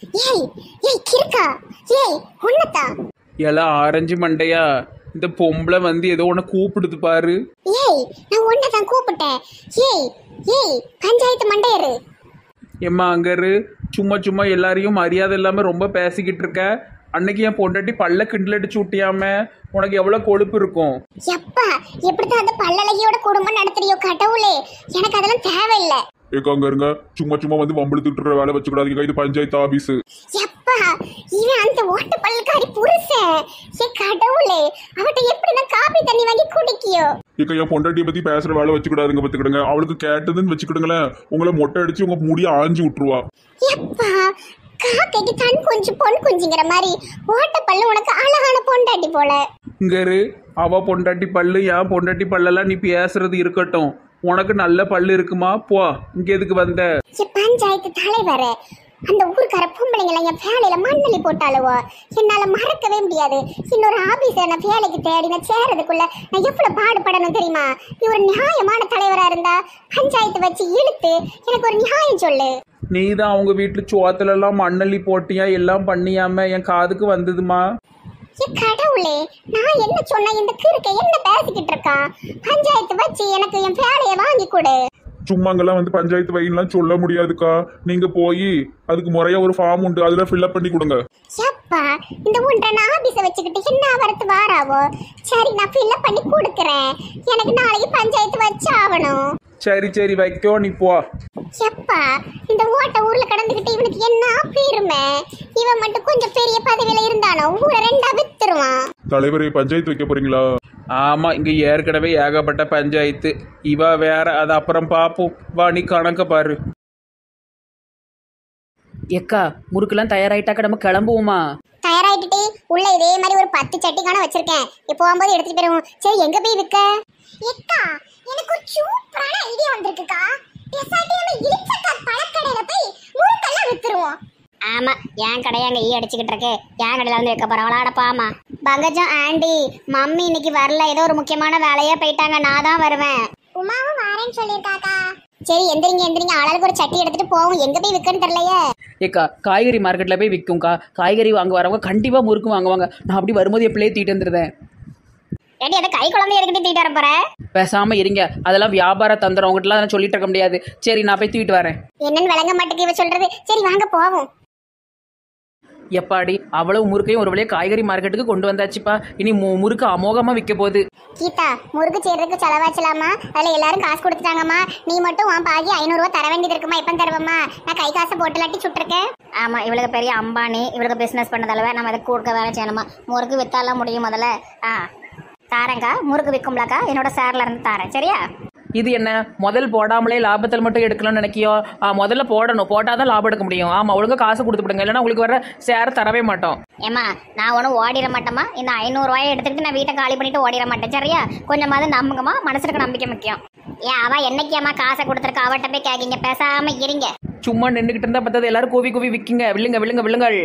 ஏய் ஏய் கிறுக்கா ஏய் உன்னதா எல்லாம் ஆரஞ்சு மண்டையா இந்த பொம்பளை வந்து ஏதோ ஒன்று கூப்பிடுது பாரு ஏய் நான் உன்னதான் கூப்பிட்டேன் ஏய் ஏய் பஞ்சாயத்து மண்டையரு எம்மா அங்கரு சும்மா சும்மா எல்லாரையும் மரியாதை இல்லாமல் ரொம்ப பேசிக்கிட்டு இருக்க அன்னைக்கு என் பொண்டாட்டி பல்ல கிண்டல் அடிச்சு விட்டியாம உனக்கு எவ்வளோ கொழுப்பு இருக்கும் எப்பா எப்படிதான் அந்த பல்லழகியோட குடும்பம் நடத்துறியோ கடவுளே எனக்கு அதெல்லாம் தேவையில்லை ஏக்கா அங்க இருங்க சும்மா சும்மா வந்து வம்பிழுத்துட்டு வேலை வச்சுக்கூடாதீங்க இது பஞ்சாயத்து ஆபீஸ் எப்பா இவன் அந்த ஓட்ட பல்லுக்காரி புருஷன் ஏ கடவுளே அவட்ட எப்படி நான் காபி தண்ணி வாங்கி குடிக்கியோ ஏக்கா என் பொண்டாட்டியை பத்தி பேசுற வேலை வச்சுக்கூடாதுங்க பத்துக்கிடுங்க அவளுக்கு கேட்டதுன்னு வச்சுக்கிடுங்களேன் உங்களை மொட்டை அடிச்சு உங்க முடிய ஆஞ்சு விட்டுருவா எப்பா காக்கைக்கு தன் குஞ்சு பொன் குஞ்சுங்கிற மாதிரி ஓட்ட பல்லு உனக்கு அழகான பொண்டாட்டி போல இங்கரு அவ பொண்டாட்டி பல்லு என் பொண்டாட்டி பல்லெல்லாம் நீ பேசுறது இருக்கட்டும் உனக்கு நல்ல பல்லு இருக்குமா போ இங்க எதுக்கு வந்த என் பஞ்சாயத்து தலைவரே அந்த ஊருக்கார பொம்பளைங்களை என் வேலையில மண்ணலி போட்டாலுவோ என்னால மறக்கவே முடியாது இன்னொரு ஆபீஸ்ல நான் வேலைக்கு தேடி நான் சேரதுக்குள்ள நான் எவ்வளவு பாடுபடணும் தெரியுமா நீ ஒரு நியாயமான தலைவரா இருந்தா பஞ்சாயத்து வச்சு இழுத்து எனக்கு ஒரு நியாயம் சொல்லு நீ தான் அவங்க வீட்டில் சோத்துலலாம் மண்ணள்ளி போட்டியா எல்லாம் பண்ணியாம என் காதுக்கு வந்ததுமா என் கடவுளே நான் என்ன சொன்ன இந்த கிறுக்க என்ன பேசிக்கிட்டு இருக்கான் பஞ்சாயத்து வச்சு எனக்கு என் வேலையை வாங்கி கொடு சும்மாங்கெல்லாம் வந்து பஞ்சாயத்து வைன்லாம் சொல்ல முடியாதுக்கா நீங்க போய் அதுக்கு முறையா ஒரு ஃபார்ம் உண்டு அதுல ஃபில்அப் பண்ணி கொடுங்க எப்பா இந்த ஒன்றை நான் ஆபீஸை வச்சுக்கிட்டு என்ன வரத்து வாராவோ சரி நான் ஃபில்அப் பண்ணி கொடுக்குறேன் எனக்கு நாளைக்கு பஞ்சாயத்து வச்சு ஆகணும் சரி சரி வைக்கோ நீ போ எப்பா இந்த ஓட்ட ஊர்ல கடந்துகிட்டு இவனுக்கு என்ன பெருமை இவன் மட்டும் கொஞ்சம் பெரிய பதவியில இருந்தானோ ஊரை ரெண்டா வித்துருவான் தலைவரே பஞ்சாயத்து வைக்க போறீங்களா ஆமா இங்க ஏற்கனவே ஏகப்பட்ட பஞ்சாயத்து இவ வேற அது அப்புறம் பாப்போம் வா நீ கணக்க பாரு எக்கா முறுக்கெல்லாம் தயாராயிட்டாக்கா நம்ம கிளம்புவோமா தயாராயிட்டுட்டு உள்ள இதே மாதிரி ஒரு பத்து சட்டி காண வச்சிருக்கேன் இப்போ போகும்போது எடுத்துட்டு போயிருவோம் சரி எங்க போய் விற்க எக்கா எனக்கு ஒரு சூப்பரான ஐடியா வந்திருக்குக்கா பேசாட்டி நம்ம இழுச்சக்கா பழக்கடையில போய் முறுக்கெல்லாம் வித்துருவோம் ஆமா என் கடையை அங்க ஈ அடிச்சுக்கிட்டு இருக்கு என் கடையில வந்து வைக்க போறேன் விளாடப்பாமா பங்கஜம் ஆண்டி மம்மி இன்னைக்கு வரல ஏதோ ஒரு முக்கியமான வேலையா போயிட்டாங்க நான் தான் வருவேன் உமாவும் வரேன்னு சொல்லியிருக்காக்கா சரி எந்திரிங்க எந்திரிங்க ஆளாளுக்கு ஒரு சட்டி எடுத்துட்டு போவோம் எங்க போய் விற்கன்னு தெரியலையே ஏக்கா காய்கறி மார்க்கெட்டில் போய் விற்கும்க்கா காய்கறி வாங்க வரவங்க கண்டிப்பாக முறுக்கு வாங்குவாங்க நான் அப்படி வரும்போது எப்படியே தீட்டு வந்துடுறேன் ஏடி அதை கை குழந்தை எடுத்துட்டு தூக்கிட்டு வர போற பேசாமல் இருங்க அதெல்லாம் வியாபார தந்திரம் உங்ககிட்டலாம் நான் சொல்லிட்டு இருக்க முடியாது சரி நான் போய் தூக்கிட்டு வரேன் என்னன்னு விளங்க மாட்டேங்க இவ சொல்றது சரி வாங்க போவோம் எப்பாடி அவ்வளவு முறுக்கையும் ஒரு வழியாக காய்கறி மார்க்கெட்டுக்கு கொண்டு வந்தாச்சுப்பா இனி மு முறுக்கு அமோகமாக விற்க போகுது கீதா முறுக்கு செய்யறதுக்கு செலவாச்சலாமா அதுல எல்லாரும் காசு கொடுத்துட்டாங்கம்மா நீ மட்டும் உன் பாகி ஐநூறுரூவா தர வேண்டியது இருக்குமா எப்போ தருவம்மா நான் கை காசை போட்டு இல்லாட்டி சுட்டிருக்கேன் ஆமா இவளுக்கு பெரிய அம்பானி இவளுக்கு பிசினஸ் பண்ணதால நம்ம அதை கொடுக்க வேலை செய்யணுமா முறுக்கு வித்தாலாம் முடியும் முதல்ல ஆ தாரேங்க்கா முறுக்கு விற்கும்லக்கா என்னோட சேர்ல இருந்து தாரேன் சரியா இது என்ன முதல் போடாமலே லாபத்தில் மட்டும் எடுக்கலாம்னு நினைக்கியோ ஆ, முதல்ல போடணும் போட்டால் தான் லாபம் எடுக்க முடியும் ஆமாம் ஒழுங்கா காசு கொடுத்து விடுங்க இல்லைன்னா உங்களுக்கு வர ஷேர் தரவே மாட்டோம் ஏம்மா நான் ஒன்றும் ஓடிட மாட்டேம்மா இந்த ஐநூறுரூவாயை எடுத்துக்கிட்டு நான் வீட்டை காலி பண்ணிட்டு ஓடிட மாட்டேன் சரியா கொஞ்சமாவது நம்புங்கம்மா மனசுக்கு நம்பிக்கை முக்கியம் ஏன் அவ என்னைக்கு காசை கொடுத்துருக்கா அவட்ட போய் கேட்கீங்க பேசாம இருங்க சும்மா நின்றுக்கிட்டு இருந்தா பார்த்தது எல்லாரும் கூவி கூவி விற்கிங்க வில்லுங்க வில்லுங்க வில்லுங்கள்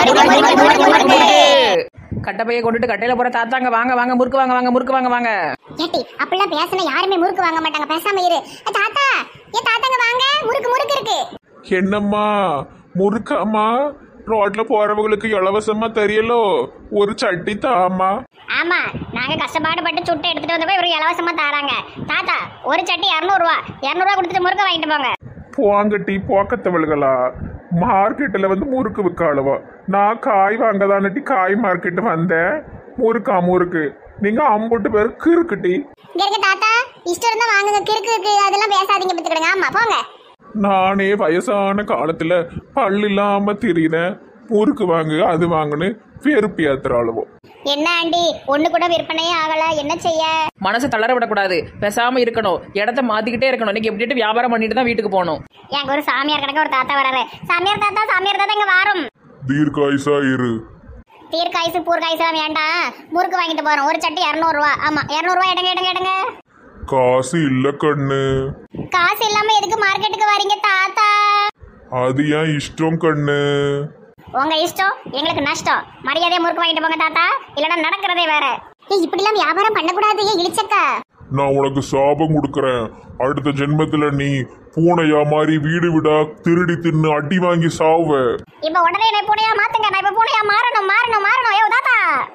கட்டப்பையை கொண்டுட்டு கட்டையில போற தாத்தாங்க வாங்க வாங்க முறுக்கு வாங்க வாங்க முறுக்கு வாங்க வாங்க ஏட்டி அப்படிலாம் பேசினா யாருமே முறுக்கு வாங்க மாட்டாங்க பேசாம இரு ஏ, தாத்தா ஏ தாத்தாங்க வாங்க முறுக்கு முறுக்கு இருக்கு என்னம்மா முறுக்காமா ரோட்ல போறவங்களுக்கு இலவசமா தெரியலோ ஒரு சட்டி தாமா ஆமா நாங்க கஷ்டப்பாடு பட்டு சுட்டு எடுத்துட்டு வந்தப்ப இவரு இலவசமா தாராங்க தாத்தா ஒரு சட்டி இரநூறுவா இரநூறுவா கொடுத்துட்டு முறுக்க வாங்கிட்டு போங்க போங்கட்டி போக்கத்தவள்களா மார்க்கெட்டில் வந்து முறுக்கு விற்காளுவா நான் காய் வாங்கதானட்டி காய் மார்க்கெட்டு வந்தேன் முறுக்கா முறுக்கு நீங்க அம்புட்டு பேர் கிறுக்குட்டி இங்க இருக்க தாத்தா இஷ்டம் இருந்தா வாங்குங்க கிறுக்கு இருக்கு அதெல்லாம் பேசாதீங்க பத்துக்கிடுங்க ஆமா போங்க நானே வயசான காலத்துல பல்லு இல்லாம திரியிறேன் முறுக்கு வாங்கு அது வாங்குன்னு வெறுப்பு ஏத்துறாளுவோ என்ன ஆண்டி ஒண்ணு கூட விற்பனையே ஆகல என்ன செய்ய மனசு தளர விடக்கூடாது பேசாம இருக்கணும் இடத்த மாத்திக்கிட்டே இருக்கணும் இன்னைக்கு எப்படிட்டு வியாபாரம் பண்ணிட்டு தான் வீட்டுக்கு போகணும் எங்க ஒரு சாமியார் கணக்க ஒரு தாத்தா வராரு சாமியார் தாத்தா சாமியார் தாத்தா இங்க வாரும் தீர்க்காயுசா இரு தீர்க்காய்சு பூர்காய்சுலாம் வேண்டாம் முறுக்கு வாங்கிட்டு போறோம் ஒரு சட்டி இரநூறுவா ஆமா இரநூறுவா எடுங்க எடுங்க எடுங்க காசு இல்ல கண்ணு காசு இல்லாம எதுக்கு மார்க்கெட்டுக்கு வரீங்க தாத்தா அது ஏன் இஷ்டம் கண்ணு உங்க இஷ்டம் எங்களுக்கு நஷ்டம் மரியாதையா முறுக்கு வாங்கிட்டு போங்க தாத்தா இல்லைன்னா நடக்கிறதே வேற ஏய் இப்படிலாம் வியாபாரம் பண்ணக்கூடாது ஏ இழிச்சக்கா நான் உனக்கு சாபம் கொடுக்கறேன் அடுத்த ஜென்மத்துல நீ பூனையா மாதிரி வீடு விடா திருடி தின்னு அடி வாங்கி சாவ இப்ப உடனே என்னை பூனையா மாத்துங்க நான் இப்ப பூனையா மாறணும் மாறணும் மாறணும் ஏ தாத்தா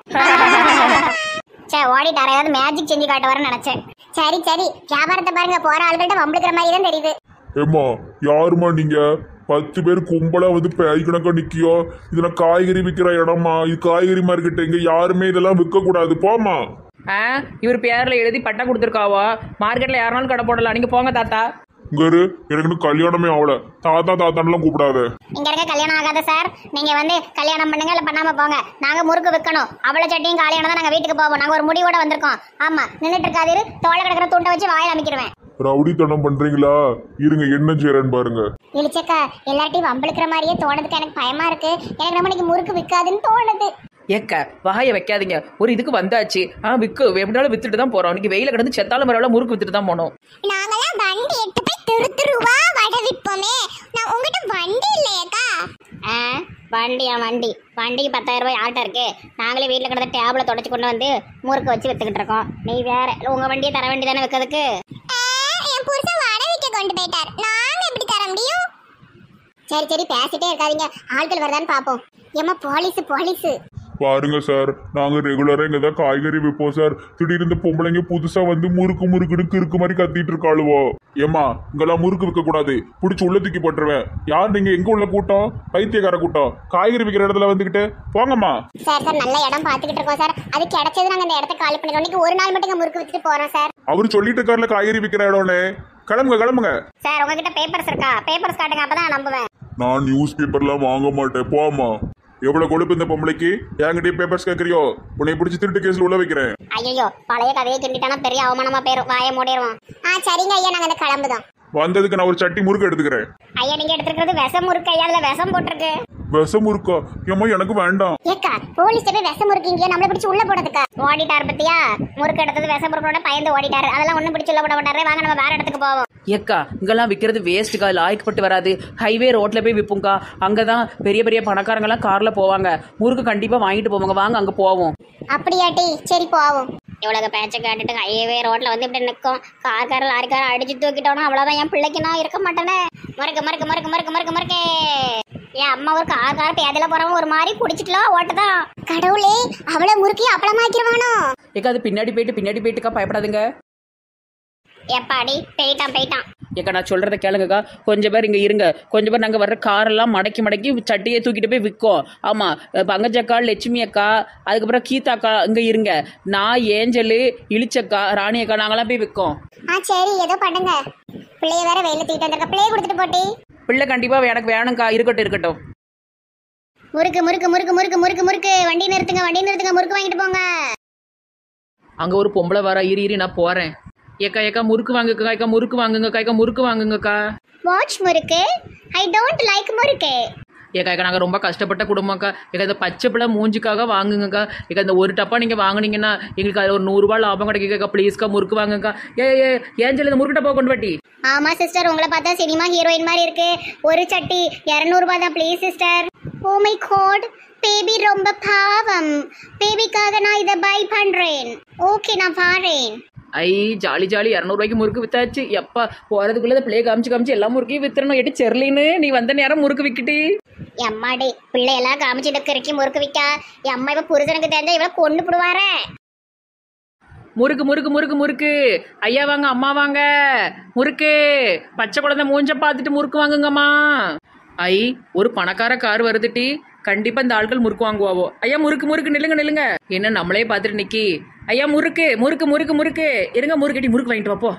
சே ஓடிட்டார ஏதாவது மேஜிக் செஞ்சு காட்ட வரேன்னு நினைச்சேன் சரி சரி வியாபாரத்தை பாருங்க போற ஆள்கிட்ட வம்பிழுக்கிற மாதிரி தான் தெரியுது ஏம்மா யாரும்மா நீங்க பத்து பேர் கும்பலா வந்து பேய் கணக்கா நிக்கியோ இதுல காய்கறி விற்கிற இடமா இது காய்கறி மார்க்கெட் இங்க யாருமே இதெல்லாம் விற்க கூடாது போமா ஆ இவர் பேரில் எழுதி பட்டா கொடுத்துருக்காவோ மார்க்கெட்டில் யாருனாலும் கடை போடலாம் நீங்கள் போங்க தாத்தா இங்க இரு, எனக்கு இன்னும் கல்யாணமே ஆகல தாத்தா தாத்தான்லாம் கூப்பிடாத இங்க இருக்க கல்யாணம் ஆகாத சார் நீங்க வந்து கல்யாணம் பண்ணுங்க இல்ல பண்ணாம போங்க நாங்க முறுக்கு விற்கணும் அவளை சட்டியும் காலியான தான் நாங்க வீட்டுக்கு போவோம் நாங்க ஒரு முடிவோட வந்திருக்கோம் ஆமா நின்னுட்டு இருக்காதிரு தோலை கிடக்கிற துண்டை வச்சு வாயில் அமைக்கிருவேன் ரவுடித்தனம் பண்றீங்களா இருங்க என்ன செய்யறேன்னு பாருங்க இழிச்சக்கா எல்லார்ட்டையும் வம்பிழுக்கிற மாதிரியே தோணுதுக்கு எனக்கு பயமா இருக்கு எனக்கு நம்ம இன்னைக்கு முறுக்கு விற்காதுன்னு தோணுது ஏக்க வாயை வைக்காதீங்க ஒரு இதுக்கு வந்தாச்சு ஆ விற்கு எப்படினாலும் வித்துட்டு தான் போகிறோம் இன்னைக்கு வெயில கிடந்து செத்தாலும் பரவாயில்ல முறுக்கு வித்துட்டு தான் போகணும் நாங்கெல்லாம் வண்டி எட்டு போய் திரு திருவா வடை விற்போமே நான் உங்ககிட்ட வண்டி இல்லையக்கா ஆ வண்டியா வண்டி வண்டிக்கு பத்தாயிரம் ரூபாய் ஆட்டோ இருக்கு நாங்களே வீட்டில் கிடந்த டேபிளை தொடச்சி கொண்டு வந்து முறுக்கு வச்சு வித்துக்கிட்டு இருக்கோம் நீ வேற உங்க வண்டியை தர வேண்டி தானே வைக்கிறதுக்கு என் புருஷன் வடை விற்க கொண்டு போயிட்டார் நாங்க எப்படி தர முடியும் சரி சரி பேசிட்டே இருக்காதீங்க ஆட்கள் வருதான்னு பாப்போம் ஏமா போலீஸ் போலீஸ் பாருங்க சார் நாங்க ரெகுலரா இங்க தான் காய்கறி விற்போம் சார் திடீர்னு இந்த பொம்பளைங்க புதுசா வந்து முறுக்கு முறுக்குன்னு கிறுக்கு மாதிரி கத்திட்டு இருக்காளுவோ ஏமா இங்கெல்லாம் முறுக்கு விற்க கூடாது பிடிச்சி உள்ள தூக்கி போட்டுருவேன் யார் நீங்க எங்க உள்ள கூட்டம் பைத்தியக்கார கூட்டம் காய்கறி விற்கிற இடத்துல வந்துகிட்டு போங்கம்மா சார் சார் நல்ல இடம் பார்த்துக்கிட்டு இருக்கோம் சார் அது கிடைச்சது நாங்க இந்த இடத்த காலி பண்ணிடுறோம் இன்னைக்கு ஒரு நாள் மட்டும் இங்க முறுக்கு வித்துட்டு போறோம் சார் அவரு சொல்லிட்டு இருக்காருல காய்கறி விற்கிற இடம்னு கிளம்புங்க கிளம்புங்க சார் உங்ககிட்ட பேப்பர்ஸ் இருக்கா பேப்பர்ஸ் காட்டுங்க அப்பதான் நான் நம்புவேன் நான் நியூஸ் பேப்பர்லாம் வாங்க மாட்டேன் போமா எவ்வளவு கொழுப்பு இந்த பொம்பளைக்கு என்கிட்டயே பேப்பர்ஸ் கேட்கறியோ உன்னை பிடிச்சி திருட்டு கேஸ்ல உள்ள வைக்கிறேன் ஐயோ பழைய கதையை கிண்டிட்டானா பெரிய அவமானமா போயிரும் வாயை மூடிடுவோம் ஆ சரிங்க ஐயா நாங்க அந்த கிளம்புதோம் வந்ததுக்கு நான் ஒரு சட்டி முறுக்கு எடுத்துக்கிறேன் ஐயா நீங்க எடுத்துக்கிறது விஷம் முறுக்கு ஐயா அதுல விஷம் போட்டிருக்கு விஷம் முறுக்கா ஏம்மா எனக்கு வேண்டாம் ஏக்கா போலீஸ் போய் விஷம் முறுக்கீங்க நம்மள பிடிச்சு உள்ள போடுறதுக்கா ஓடிட்டார் பத்தியா முறுக்கு எடுத்தது விஷம் முறுக்கோட பயந்து ஓடிட்டாரு அதெல்லாம் ஒண்ணும் பிடிச்சு உள்ள போட மாட்டாரு வாங்க நம்ம வேற இடத்துக்கு போவோம் ஏக்கா இங்கெல்லாம் விற்கிறது வேஸ்ட்டுக்கா லாய்க்கப்பட்டு வராது ஹைவே ரோட்டில் போய் விற்போங்க்கா அங்கே தான் பெரிய பெரிய பணக்காரங்கெல்லாம் காரில் போவாங்க முறுக்கு கண்டிப்பாக வாங்கிட்டு போவாங்க வாங்க அங்கே போவோம் அப்படியாட்டி சரி போவோம் இவ்வளவு பேச்ச கேட்டுட்டு ஹைவே ரோட்ல வந்து இப்படி நிற்கும் கார்கார லாரிக்கார அடிச்சு தூக்கிட்டோம்னா அவ்வளவுதான் என் பிள்ளைக்கு நான் இருக்க மாட்டேனே மறுக்கு மறுக்கு மறுக்கு மறுக்கு மறுக்கு மறுக்கு என் அம்மா ஒரு கார்கார பேதில போறவங்க ஒரு மாதிரி பிடிச்சிக்கலாம் ஓட்டுதான் கடவுளே அவ்வளவு முறுக்கி அப்பளமாக்கிருவானோ ஏக்கா அது பின்னாடி போயிட்டு பின்னாடி போயிட்டுக்கா பயப்படாதுங்க எப்பாடி போயிட்டான் போயிட்டான் ஏக்கா நான் சொல்கிறத கேளுங்கக்கா கொஞ்சம் பேர் இங்கே இருங்க கொஞ்சம் பேர் நாங்கள் வர்ற காரெல்லாம் மடக்கி மடக்கி சட்டியை தூக்கிட்டு போய் விற்கோம் ஆமாம் பங்கஜக்கா லட்சுமி அக்கா அதுக்கப்புறம் கீதாக்கா இங்கே இருங்க நான் ஏஞ்சலு இளிச்சக்கா ராணி அக்கா நாங்களாம் போய் விற்கோம் ஆ சரி ஏதோ பண்ணுங்க பிள்ளைய வேற வெயில தூக்கிட்டு வந்திருக்க பிள்ளைய கொடுத்துட்டு போட்டி பிள்ளை கண்டிப்பாக எனக்கு வேணும்க்கா இருக்கட்டும் இருக்கட்டும் முறுக்கு முறுக்கு முறுக்கு முறுக்கு முறுக்கு முறுக்கு வண்டி நிறுத்துங்க வண்டி நிறுத்துங்க முறுக்கு வாங்கிட்டு போங்க அங்கே ஒரு பொம்பளை வர இரு இரு நான் போகிறேன் ஏக்கா ஏக்கா முறுக்கு வாங்குக்கா ஏக்கா முறுக்கு வாங்குங்கக்கா ஏக்கா முறுக்கு வாங்குங்கக்கா வாட்ச் முறுக்கு ஐ டோன்ட் லைக் முறுக்கு ஏக்கா ஏக்கா நாங்கள் ரொம்ப கஷ்டப்பட்ட குடும்பம்க்கா ஏக்கா இந்த பச்சை பிள்ளை மூஞ்சிக்காக வாங்குங்கக்கா ஏக்கா இந்த ஒரு டப்பா நீங்கள் வாங்குனீங்கன்னா எங்களுக்கு அதில் ஒரு நூறுரூவா லாபம் கிடைக்குக்கா ப்ளீஸ்க்கா முறுக்கு வாங்குங்கக்கா ஏ ஏ ஏஞ்சல் இந்த முறுக்கு டப்பா கொண்டு வாட்டி ஆமா சிஸ்டர் உங்களை பார்த்தா சினிமா ஹீரோயின் மாதிரி இருக்கு ஒரு சட்டி இரநூறுபா தான் please sister oh my god baby ரொம்ப பாவம் பேபிக்காக நான் இதை பை பண்றேன் ஓகே நான் பாறேன் ஐ ஜாலி ஜாலி இரநூறுவாய்க்கு முறுக்கு வித்தாச்சு எப்பா போகிறதுக்குள்ளே இந்த பிள்ளைய காமிச்சு காமிச்சு எல்லா முறுக்கையும் வித்துறணும் எட்டி செர்லின்னு நீ வந்த நேரம் முறுக்கு விக்கிட்டி எம்மாடி பிள்ளையெல்லாம் காமிச்சிட்டு கிறுக்கி முறுக்கு விக்கா என் அம்மா இப்ப புருஷனுக்கு தெரிஞ்சா இவ்வளவு கொண்டு போடுவாரே முறுக்கு முறுக்கு முறுக்கு முறுக்கு ஐயா வாங்க அம்மா வாங்க முறுக்கு பச்சை குழந்தை மூஞ்ச பார்த்துட்டு முறுக்கு வாங்குங்கம்மா ஐ ஒரு பணக்கார கார் வருதுட்டி கண்டிப்பா இந்த ஆட்கள் முறுக்கு வாங்குவாவோ ஐயா முறுக்கு முறுக்கு நில்லுங்க நில்லுங்க என்ன நம்மளே பார்த்துட்டு நிக்கி ஐயா முறுக்கு முறுக்கு முறுக்கு முறுக்கு இருங்க முறுக்கட்டி முறுக்கு வாங்கிட்டு வாப்போ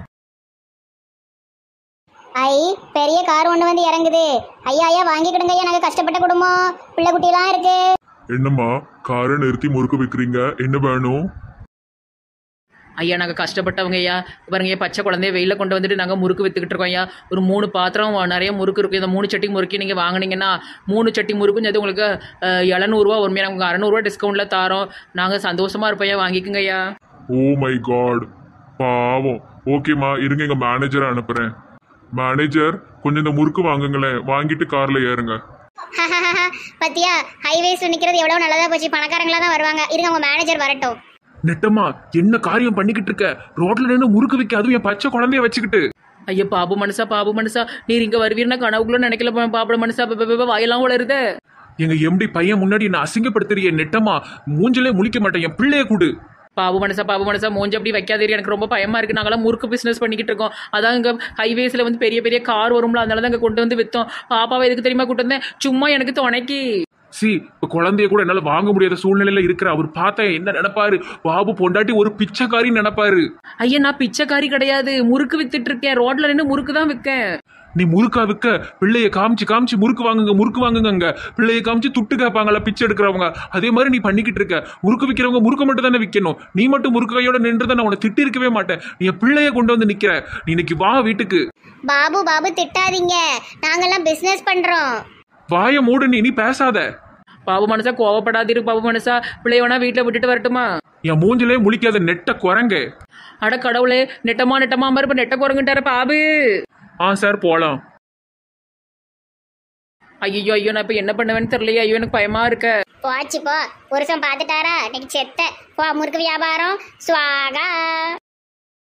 ஐ பெரிய கார் ஒண்ணு வந்து இறங்குது ஐயா ஐயா வாங்கிக்கிடுங்க ஐயா நாங்க கஷ்டப்பட்ட குடும்பம் பிள்ளை குட்டியெல்லாம் இருக்கு என்னம்மா காரை நிறுத்தி முறுக்கு விற்கிறீங்க என்ன வேணும் ஐயா நாங்கள் கஷ்டப்பட்டவங்க ஐயா பாருங்க ஐயா பச்சை குழந்தைய வெயில கொண்டு வந்துட்டு நாங்கள் முறுக்கு வித்துக்கிட்டு இருக்கோம் ஐயா ஒரு மூணு பாத்திரம் நிறைய முறுக்கு இருக்கும் இந்த மூணு சட்டி முறுக்கி நீங்கள் வாங்குனீங்கன்னா மூணு சட்டி முறுக்கும் சேர்த்து உங்களுக்கு அஹ், எழுநூறுவா உண்மையாக நாங்கள் அறநூறுவா டிஸ்கவுண்ட்டில் தாரோம் நாங்கள் சந்தோஷமா இருப்போம் ஐயா வாங்கிக்கோங்க ஐயா ஓ மை காட் பாவம் ஓகேம்மா இருங்க எங்க மேனேஜரை அனுப்புறேன் மேனேஜர் கொஞ்சம் இந்த முறுக்கு வாங்குங்களேன் வாங்கிட்டு கார்ல ஏறுங்க பத்தியா ஹைவேஸ்ல நிக்கிறது எவ்வளவு நல்லதா போச்சு பணக்காரங்களா தான் வருவாங்க இருங்க உங்க மேனேஜர் வரட்டும் நெட்டம்மா என்ன காரியம் பண்ணிக்கிட்டு இருக்க ரோட்ல நின்று முறுக்கு விற்க அதுவும் என் பச்சை குழந்தைய வச்சுக்கிட்டு ஐயா பாபு மனுஷா பாபு மனுஷா நீர் இங்க வருவீர்னா கனவுக்குள்ள நினைக்கல பா- பாபு மனுஷா ப- ப- ப- வாயெல்லாம் வளருதே எங்க எம்டி பையன் முன்னாடி என்ன அசிங்கப்படுத்துறிய நெட்டமா மூஞ்சிலே முழிக்க மாட்டேன் என் பிள்ளைய கூடு பாபு மனுஷா பாபு மனுஷா மூஞ்சி அப்படி வைக்காதீர் எனக்கு ரொம்ப பயமா இருக்கு நாங்களாம் முறுக்கு பிசினஸ் பண்ணிக்கிட்டு இருக்கோம் அதான் இங்க ஹைவேஸ்ல வந்து பெரிய பெரிய கார் வரும்ல அதனால தான் இங்க கொண்டு வந்து வித்தோம் பாப்பாவை எதுக்கு தெரியுமா கூட்டு வந்தேன் சும்மா எனக்கு துணைக்கு சி இப்ப குழந்தைய கூட என்னால வாங்க முடியாத சூழ்நிலையில இருக்கிற அவர் பார்த்தா என்ன நினைப்பாரு பாபு பொண்டாட்டி ஒரு பிச்சைக்காரி நினைப்பாரு ஐயா நான் பிச்சைக்காரி கிடையாது முறுக்கு வித்துட்டு இருக்கேன் ரோட்ல நின்று முறுக்கு தான் விற்கேன் நீ முறுக்கா விற்க பிள்ளைய காமிச்சு காமிச்சு முறுக்கு வாங்குங்க முறுக்கு வாங்குங்க பிள்ளைய காமிச்சு துட்டு கேட்பாங்கல்ல பிச்சை எடுக்கிறவங்க அதே மாதிரி நீ பண்ணிக்கிட்டு இருக்க முறுக்கு விற்கிறவங்க முறுக்கு மட்டும் தானே விற்கணும் நீ மட்டும் முறுக்கு கையோட நின்று நான் உன்னை திட்டி இருக்கவே மாட்டேன் நீ என் பிள்ளைய கொண்டு வந்து நிக்கிற நீ இன்னைக்கு வா வீட்டுக்கு பாபு பாபு திட்டாதீங்க நாங்கெல்லாம் பிசினஸ் பண்றோம் வாய மூடு நீ நீ பேசாத பாபு மனுஷா கோவப்படாதிரு பாபு மனுஷா பிள்ளைய வேணா வீட்டில் விட்டுட்டு வரட்டுமா என் மூஞ்சிலே முழிக்காத நெட்ட குரங்க அட கடவுளே நெட்டமா நெட்டமா மாதிரி இப்ப நெட்ட குரங்குட்டாரு பாபு ஆ சார் போலாம் ஐயோ ஐயோ நான் இப்ப என்ன பண்ணுவேன்னு தெரியலையே ஐயோ எனக்கு பயமா இருக்க போச்சு போ புருஷன் பார்த்துட்டாரா இன்னைக்கு செத்த போ முறுக்கு வியாபாரம் சுவாகா